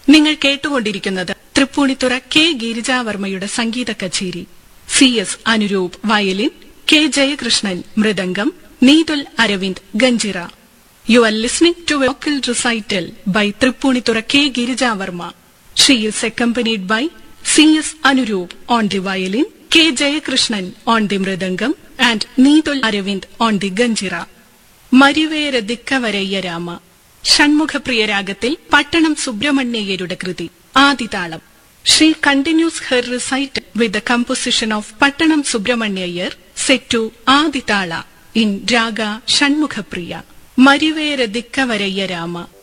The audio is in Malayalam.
നിങ്ങൾ കേട്ടുകൊണ്ടിരിക്കുന്നത് തൃപ്പൂണിത്തുറ കെ ഗിരിജാവർമ്മയുടെ സംഗീത കച്ചേരി C S Anuroop violin K Jayakrishnan mridangam Neethul Aravind ganjira you are listening to vocal recital by Thrippunithura K Girijavarma she is accompanied by C S Anuroop on the violin K Jayakrishnan on the mridangam and Neethul Aravind on the ganjira Marivera Dikkevarayya Rama Shanmukhapriya രാഗത്തിൽ പട്ടണം സുബ്രഹ്മണ്യയ്യരുടെ കൃതി ആദിതാളം she continues her recite with the composition of Pattanam Subramanya Iyer set to Adi tala in raga Shanmukhapriya മരിവേര Dikkevarayya Rama